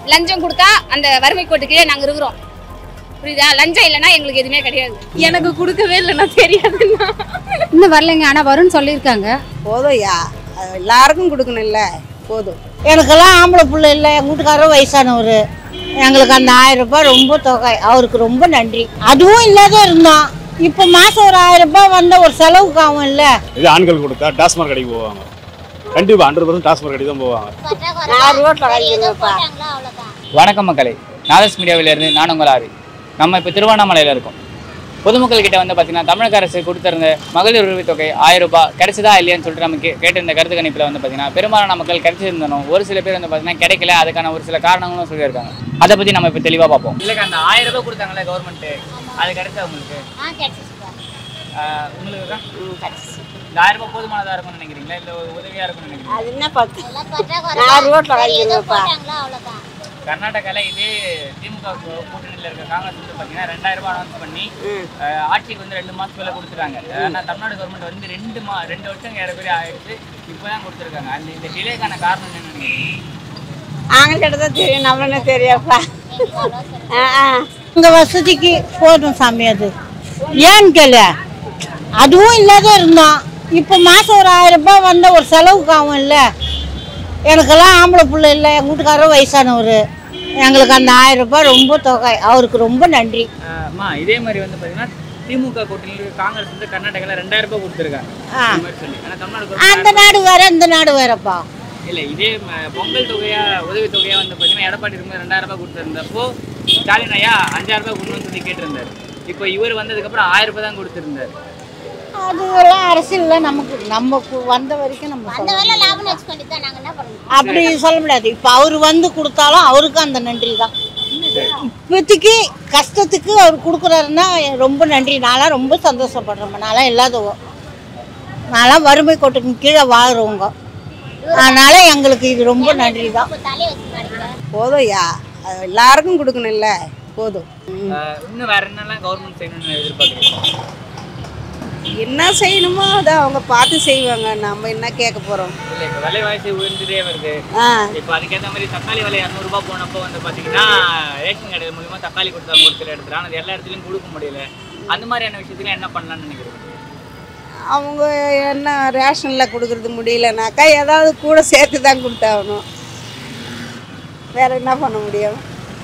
லஞ்சம் கொடுத்தா அந்த வறுமை கோட்டு கீழே நாங்க இருக்கிறோம் புரியுதா லஞ்சம் இல்லைன்னா எங்களுக்கு எதுவுமே கிடையாது எனக்கு கொடுக்கவே இல்லைன்னா தெரியாதுன்னா இன்னும் வரலைங்க ஆனால் வரும்னு சொல்லியிருக்காங்க போதும்யா அது எல்லாருக்கும் கொடுக்கணும்ல போதும் எனக்கெல்லாம் ஆம்பளை பிள்ளை இல்லை எங்கள் வீட்டுக்காரரும் வயசானவர் எங்களுக்கு அந்த ஆயிரம் ரூபாய் ரொம்ப தொகை அவருக்கு ரொம்ப நன்றி அதுவும் இல்லாத இருந்தோம் இப்போ மாதம் ஒரு ஆயிரம் ரூபாய் வந்தால் ஒரு செலவுக்கு ஆகும் இல்லை இது ஆண்கள் கொடுத்தா டாஸ்மாக் கடைக்கு போவாங்க கண்டிப்பாக ஹண்ட்ரட் பர்சன்ட் டாஸ்மாக் கடைக்கு தான் போவாங்க நான் ரோட்டில் வாங்கிக்கிறேன்ப்பா வணக்கம் மக்களே நாதஸ் மீடியாவிலிருந்து நான் உங்கள் ஆரி நம்ம இப்போ திருவண்ணாமலையில் இருக்கோம் பொதுமக்கள் கிட்ட வந்து பார்த்தீங்கன்னா தமிழக அரசு கொடுத்திருந்த மகளிர் உரிமைத் தொகை ஆயிரம் ரூபாய் கிடைச்சதா இல்லையான்னு சொல்லிட்டு நமக்கு கேட்டிருந்த கருத்து கணிப்பில் வந்து பார்த்தீங்கன்னா பெரும்பாலான மக்கள் கிடைச்சிருந்தனும் ஒரு சில பேர் வந்து பார்த்தீங்கன்னா கிடைக்கல அதுக்கான ஒரு சில காரணங்களும் சொல்லியிருக்காங்க அதை பற்றி நம்ம இப்போ தெளிவாக பார்ப்போம் இல்லை அந்த ஆயிரம் ரூபாய் கொடுத்தாங்களே கவர்மெண்ட்டு அது கிடைச்சா உங்களுக்கு ஆஹ் உங்களுக்கு தான் இந்த ஆயிரம் ரூபாய் போதுமானதாக இருக்கும்னு நினைக்கிறீங்களா இல்லை உதவியாக இருக்கும்னு நினைக்கிறீங்களா அது என்ன பார்த்து நான் ரோட்டில் வாங்கிக்கிறேன்ப்பா கர்நாடகாவில் இதே திமுக கூ- கூட்டணியில் இருக்க காங்கிரஸ் வந்து பார்த்தீங்கன்னா ரெண்டாயிரம் ரூபாய் அனௌன்ஸ் பண்ணி அஹ், ஆட்சிக்கு வந்து ரெண்டு மாதத்துக்குள்ள கொடுத்துட்டாங்க ஆனால் தமிழ்நாடு கவர்மெண்ட் வந்து ரெண்டு மா ரெண்டு வருஷம் ஏறக்குறைய ஆயிடுச்சு இப்போ தான் கொடுத்துருக்காங்க அந்த இந்த டிலேக்கான காரணம் என்னன்னு நினைக்கிறீங்க? ஆங்கிட்ட தான் தெரியும் நம்மளே தெரியாப்பா உங்கள் வசதிக்கு போதும் சாமி அது ஏன்னு கேளு அதுவும் இல்லாத இருந்தோம் இப்போ மாதம் ஒரு ஆயிரம் ரூபாய் வந்தால் ஒரு செலவுக்கு ஆகும் இல்லை எனக்கெல்லாம் ஆம்பளை பிள்ளை இல்லை எங்கள் வீட்டுக்காரரும் வயசானவர் எங்களுக்கு அந்த ஆயிரம் ரூபாய் ரொம்ப தொகை அவருக்கு ரொம்ப நன்றி அஹ், அம்மா இதே மாதிரி வந்து பார்த்தீங்கன்னா திமுக கூட்டணியில் இருக்க காங்கிரஸ் வந்து கர்நாடகாவில் ரெண்டாயிரம் ரூபாய் கொடுத்துருக்காங்க ஆ. இந்த மாதிரி சொல்லி ஆனால் தமிழ்நாடு அந்த government நாடு வேற இந்த நாடு வேறப்பா இல்லை இதே ம- பொங்கல் தொகையா உதவி தொகையா வந்து பார்த்தீங்கன்னா எடப்பாடி இருக்கும்போது ரெண்டாயிரம் ரூபாய் கொடுத்துருந்தப்போ ஸ்டாலின் ஐயா அஞ்சாயிரம் ரூபாய் கொடுக்கணும்னு சொல்லி கேட்டிருந்தாரு இப்போ இவர் வந்ததுக்கப்புறம் ஆயிரம் ரூபாய் தான் கொடுத்துருந்தாரு அதெல்லாம் அரசியல்ல நமக்கு நமக்கு வந்த வரைக்கும் நம்ம சொல்லலாம். லாபம் வச்சுக்கொண்டு தான் நாங்க என்ன பண்ணுவோம் அப்படி சொல்ல முடியாது இப்போ அவர் வந்து கொடுத்தாலும் அவருக்கும் அந்த நன்றி தான் இப்போதைக்கு கஷ்டத்துக்கு அவர் கொடுக்குறாருன்னா ரொம்ப நன்றி நான்லாம் ரொம்ப சந்தோஷப்படுறேன் நான்லாம் இல்லாதவோ நான்லாம் வறுமை கோட்டுக்கு கீழே வாழ்கிறவங்க அதனால எங்களுக்கு இது ரொம்ப நன்றி தான் தலையை வச்சு மாட்டீங்க போதும்யா அது எல்லாருக்கும் கொடுக்கணும்ல போதும் ஆஹ் இன்னும் வேற என்னெல்லாம் கவர்மெண்ட் செய்யணும்னு எதிர்பார்க்குறீங்க என்ன செய்யணுமோ அதை அவங்க பார்த்து செய்வாங்க நம்ம என்ன கேட்க போகிறோம் இல்லை இப்போ விலைவாசி உயர்ந்துட்டே வருது ஆ இப்போ அதுக்கேற்ற மாதிரி தக்காளி விலை இரநூறுபா போனப்போ வந்து பார்த்தீங்கன்னா ரேஷன் கடை மூலியமாக தக்காளி கொடுத்தாங்க ஒரு சில இடத்துல ஆனால் அது எல்லா இடத்துலையும் கொடுக்க முடியல அந்த மாதிரியான விஷயத்துல என்ன பண்ணலாம்னு நினைக்கிறீங்க அவங்க என்ன ரேஷனில் கொடுக்கறது முடியலனாக்கா ஏதாவது கூட சேர்த்து தான் கொடுத்தாகணும் வேற என்ன பண்ண முடியும்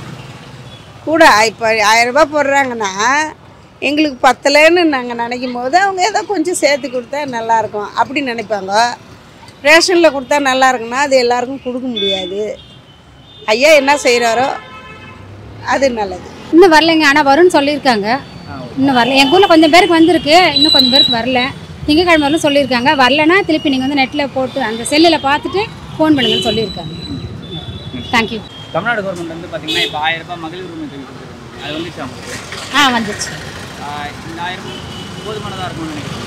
கூட இப்போ ஆயிரம் ரூபாய் போடுறாங்கன்னா எங்களுக்கு பத்தலைன்னு நாங்கள் நினைக்கும் போது அவங்க ஏதோ கொஞ்சம் சேர்த்து கொடுத்தா நல்லாயிருக்கும் அப்படி நினைப்பாங்க ரேஷனில் கொடுத்தா நல்லா இருக்குன்னா அது எல்லாருக்கும் கொடுக்க முடியாது ஐயா என்ன செய்கிறாரோ அது நல்லது இன்னும் வரலைங்க ஆனால் வரும்னு சொல்லியிருக்காங்க இன்னும் வரல எங்கள் ஊரில் கொஞ்சம் பேருக்கு வந்திருக்கு இன்னும் கொஞ்சம் பேருக்கு வரல திங்கக்கிழமை வரலும் சொல்லியிருக்காங்க வரலன்னா திருப்பி நீங்கள் வந்து நெட்டில் போட்டு அந்த செல்லில் பார்த்துட்டு ஃபோன் பண்ணுங்கன்னு சொல்லியிருக்காங்க தேங்க்யூ தமிழ்நாடு கவர்மெண்ட் வந்து பார்த்தீங்கன்னா இப்போ ஆயிரம் ரூபாய் மகளிர் உரிமை தொகை கொடுத்துருக்காங்க அது வந்துச்சு அவங்களுக்கு ஆ வந்துச்சு ஆஹ் இந்த ஆயிரம் போதுமானதாக இருக்கும்னு நினைக்கிறேன்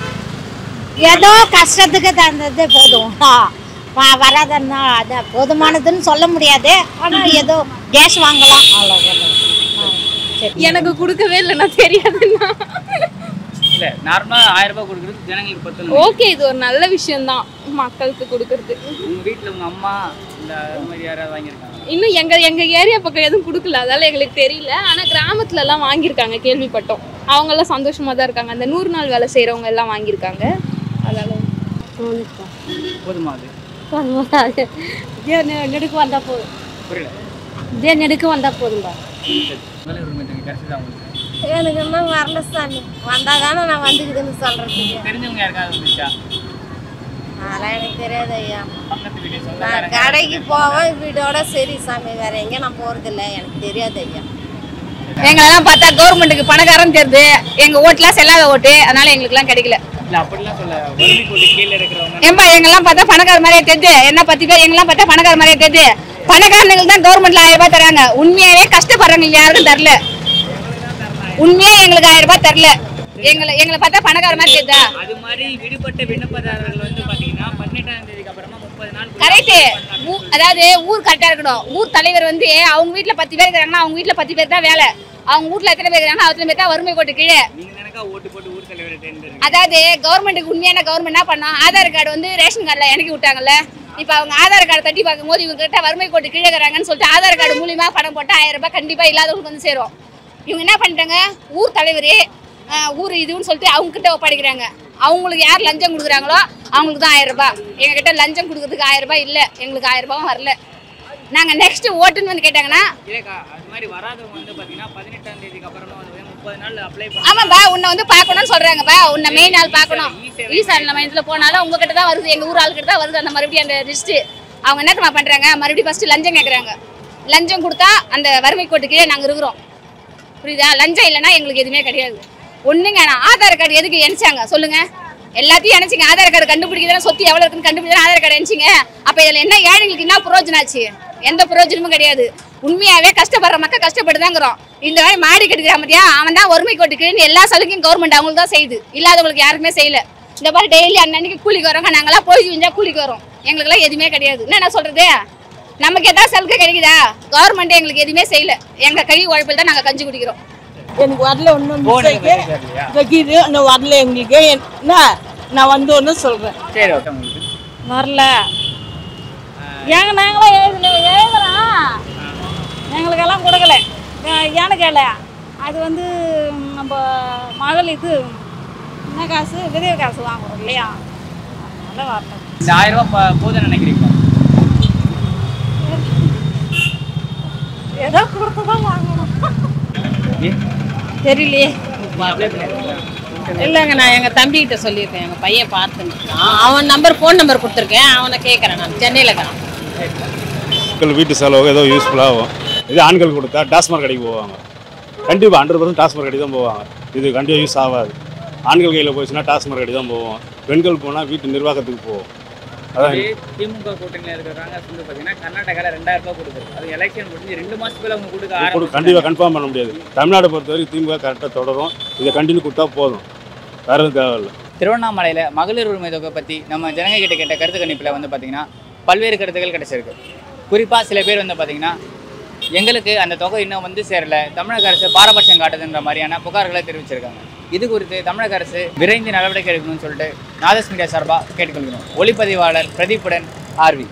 ஏதோ கஷ்டத்துக்கு தந்தது போதும் ஆ, வ- வராதன்னா அது போதுமானதுன்னு சொல்ல முடியாது ஆனால் ஏதோ கேஸ் வாங்கலாம் அவ்வளோதான் சரி எனக்கு கொடுக்கவே இல்லைன்னா தெரியாதுன்னா இல்லை நார்மலாக ஆயிரம் ரூபாய் கொடுக்குறது ஜனங்களுக்கு பத்தல ஓகே இது ஒரு நல்ல விஷயம்தான் மக்களுக்கு கொடுக்கறது உங்கள் வீட்டில் உங்கள் அம்மா இந்த அது மாதிரி யாராவது வாங்கியிருக்காங்க இன்னும் எங்க எங்க ஏரியா பக்கம் எதுவும் கொடுக்கல அதால எங்களுக்கு தெரியல ஆனா கிராமத்துல எல்லாம் வாங்கியிருக்காங்க கேள்விப்பட்டோம் அவங்க எல்லாம் சந்தோஷமா தான் இருக்காங்க அந்த நூறு நாள் வேலை செய்றவங்க எல்லாம் வாங்கியிருக்காங்க அதால போதுமா அது நெடுக்கு வந்தால் போதும் புரியல இதே நெடுக்கு வந்தால் போதும்பா மகளிர் உரிமை தொகை கிடைச்சதா உங்களுக்கு எனக்கு இன்னும் வரல சாமி வந்தால் தானே நான் வந்துக்குதுன்னு சொல்கிறதுக்கு தெரிஞ்சவங்க யாருக்காவது வந்துச்சா அதெல்லாம் எனக்கு தெரியாது ஐயா பக்கத்து வீடு நான் சொந்தக்காரங்க கடைக்கு போவேன் வீடோட சரி சாமி வேற எங்கேயும் நான் போகிறதில்ல எனக்கு தெரியாது ஐயா எங்களெல்லாம் பார்த்தா கவர்மெண்ட்டுக்கு பணக்காரன் தெரியுது எங்க ஓட்டுலாம் செல்லாத ஓட்டு அதனால எங்களுக்குலாம் கிடைக்கல இல்ல அப்படிலாம் சொல்ல வறுமை கோட்டு கீழே இருக்கிறவங்க ஏன்பா எங்கெல்லாம் பார்த்தா பணக்கார மாதிரியே தெரியுது என்ன பத்து பேர் எங்கெல்லாம் பார்த்தா பணக்கார மாதிரியே தெரியுது பணக்காரங்களுக்கு தான் கவர்மெண்ட்ல ஆயிரம் ரூபாய் தராங்க உண்மையாவே கஷ்டப்படுறவங்க யாருக்கும் தரல உண்மையா எங்களுக்கு ஆயிரம் ரூபாய் தரல எங்களை எங்களை பார்த்தா பணக்கார மாதிரி தெரியுதா அது மாதிரி விடுபட்ட விண்ணப்பதாரர்கள் வந்து பாத்தீங்கன்னா பதினெட்டாம் தேதிக்கு அப்புறமா முப்பது நாள் கரெக்ட் அதாவது ஊர் கரெக்டா இருக்கணும் ஊர் தலைவர் வந்து அவங்க வீட்ல பத்து பேர் இருக்கிறாங்கன்னா அவங்க வீட்ல பத்து பேர் தான் வேலை அவங்க வீட்ல எத்தனை பேர் இருக்காங்க அத்தனை பேர் தான் வறுமை கோட்டு கீழே நீங்க நினைக்க யாருக்கா ஓட்டு போட்டு ஊர் தலைவரை தேர்ந்தெடுங்க அதாவது கவர்மெண்ட்டுக்கு உண்மையான கவர்மெண்ட் என்ன பண்ணோம் ஆதார் கார்டு வந்து ரேஷன் கார்டில் இறக்கி விட்டாங்கல்ல இப்போ அவங்க ஆதார் கார்டு தட்டி பார்க்கும்போது இவங்க கிட்ட வறுமை கோட்டு கீழே இருக்கிறாங்கன்னு சொல்லிட்டு ஆதார் கார்டு மூலியமா பணம் போட்டால் ஆயிரம் ரூபாய் கண்டிப்பாக இல்லாதவங்களுக்கு வந்து சேரும் இவங்க என்ன பண்ணிட்டாங்க ஊர் தலைவர் ஊர் இதுன்னு சொல்லிட்டு அவங்க கிட்ட ஒப்படைக்கிறாங்க அவங்களுக்கு யார் லஞ்சம் கொடுக்குறாங்களோ அவங்களுக்கு தான் ஆயிரம் ரூபாய் எங்க கிட்ட லஞ்சம் கொடுக்கறதுக்கு ஆயிரம் ரூபாய் இல்லை எங்களுக்கு ஆயிரம் ரூபாயும் வரல நாங்கள் நெக்ஸ்ட் ஓட்டுன்னு வந்து கேட்டாங்கன்னா இல்லக்கா அது மாதிரி வராதவங்க வந்து பாத்தீங்கன்னா பதினெட்டாம் தேதிக்கு அப்புறமா வந்து முப்பது நாள் அப்ளை ஆமாப்பா உன்னை வந்து பார்க்கணும்னு சொல்றாங்கப்பா உன்னை மெயின் ஆள் பார்க்கணும் ஈசானில் மையத்தில் போனாலும் உங்ககிட்ட தான் வருது எங்க ஊர் ஆளுக்கிட்ட தான் வருது அந்த மறுபடியும் அந்த லிஸ்ட் அவங்க என்ன தெரியுமா பண்றாங்க மறுபடியும் ஃபர்ஸ்ட் லஞ்சம் கேட்குறாங்க லஞ்சம் கொடுத்தா அந்த வறுமை கோட்டுக்கே நாங்க இருக்கிறோம் புரியுதா லஞ்சம் இல்லைன்னா எங்களுக்கு எதுவுமே கிடையாது ஒண்ணுங்க நான் ஆதார் கார்டு எதுக்கு இணைச்சாங்க சொல்லுங்க எல்லாத்தையும் இணைச்சிங்க ஆதார் கார்டு கண்டுபிடிக்கிறதா சொத்து எவ்வளவு இருக்குன்னு கண்டுபிடிக்கிறதா ஆதார் கார்டு இணைச்சிங்க அப்ப இதுல என்ன ஏழைங்களுக்கு என்ன பிரயோஜனம் ஆச்சு எந்த பிரயோஜனமும் கிடையாது உண்மையாவே கஷ்டப்படுற மக்கள் கஷ்டப்பட்டு தாங்கிறோம் இந்த மாதிரி மாடி கட்டுக்கிறான் மத்தியா அவன் தான் ஒருமை கோட்டுக்குன்னு எல்லா சலுகையும் கவர்மெண்ட் அவங்களுக்கு தான் செய்யுது இல்லாதவங்களுக்கு யாருக்குமே செய்யல இந்த மாதிரி டெய்லி அன்னன்னைக்கு கூலிக்கு வரோங்க நாங்களாம் போய் செஞ்சா கூலிக்கு வரோம் எங்களுக்குலாம் எதுவுமே கிடையாது என்ன நான் சொல்றது நமக்கு ஏதாவது சலுகை கிடைக்குதா கவர்மெண்ட் எங்களுக்கு எதுவுமே செய்யல எங்க கை உழைப்பில் தான் நாங்க கஞ்சி குடிக்கிறோம் எனக்கு வரல ஒன்றும் போனுக்கு மெசேஜ் வரலையா வைக்கிது இன்னும் வரல எங்களுக்கு என்ன நான் வந்து ஒன்று சொல்கிறேன் சரி ஓகே உங்களுக்கு வரல ஏங்க நாங்களாம் எழுதல எழுதுறோம் எங்களுக்கெல்லாம் கொடுக்கல ஏ- ஏன்னு கேள அது வந்து நம்ம மகள் இது என்ன காசு விதவை காசு வாங்குறோம் இல்லையா அதனால வரல இந்த ஆயிரம் ரூபாய் ப- போதும்னு நினைக்கிறீங்களா ஏதோ கொடுத்ததான் வாங்கணும் ஏன்? தெரியலையே அப்ளை பண்ணிருக்கீங்களா இல்லைங்க நான் எங்கள் தம்பிகிட்ட சொல்லியிருக்கேன் எங்கள் பையன் பார்த்துருக்கான் அவன் நம்பர் ஃபோன் நம்பர் கொடுத்துருக்கேன் அவனை கேட்குறேன் நான் சென்னையில் இருக்கிறான் மக்கள் வீட்டு செலவுக்கு ஏதோ யூஸ்ஃபுல்லாகும் இது ஆண்கள் கொடுத்தா டாஸ்மாக் கடைக்கு போவாங்க கண்டிப்பாக ஹண்ட்ரட் பர்சன்ட் டாஸ்மாக் கடைக்கு தான் போவாங்க இது கண்டிப்பாக யூஸ் ஆகாது ஆண்கள் கையில் போச்சுன்னா டாஸ்மாக் கடைக்கு தான் போவோம் பெண்கள் போனால் வீட்டு நிர்வாகத்துக்கு போவோம் அதான் அதே திமுக கூட்டணியில் இருக்கிறாங்க வந்து பார்த்தீங்கன்னா கர்நாடகாவில் ரெண்டாயிரம் ரூபாய் கொடுக்குது அது எலெக்ஷன் முடிஞ்சு ரெண்டு மாசத்துக்குள்ள அவங்க கொடுக்க கொடு- ஆரம்பிச்சு கண்டிப்பாக கன்ஃபார்ம் பண்ண முடியாது தமிழ்நாடு பொறுத்த வரைக்கும் திமுக கரெக்டாக தொடரும் இதை கண்டினியூ கொடுத்தா போதும் வேற எதுவும் தேவையில்லை திருவண்ணாமலையில் மகளிர் உரிமை தொகை பற்றி நம்ம ஜனங்க கிட்ட கேட்ட கருத்து கணிப்பில் வந்து பார்த்தீங்கன்னா பல்வேறு கருத்துக்கள் கிடைச்சிருக்கு குறிப்பாக சில பேர் வந்து பார்த்தீங்கன்னா எங்களுக்கு அந்த தொகை இன்னும் வந்து சேரல தமிழக அரசு பாரபட்சம் காட்டுதுன்ற மாதிரியான புகார்களை தெரிவிச்சிருக்காங்க இது குறித்து தமிழக அரசு விரைந்து நடவடிக்கை எடுக்கணும்னு சொல்லிட்டு நாதஸ் மீடியா சார்பாக கேட்டுக்கொள்கிறோம் ஒளிப்பதிவாளர் பிரதீப்புடன் ஆர்வி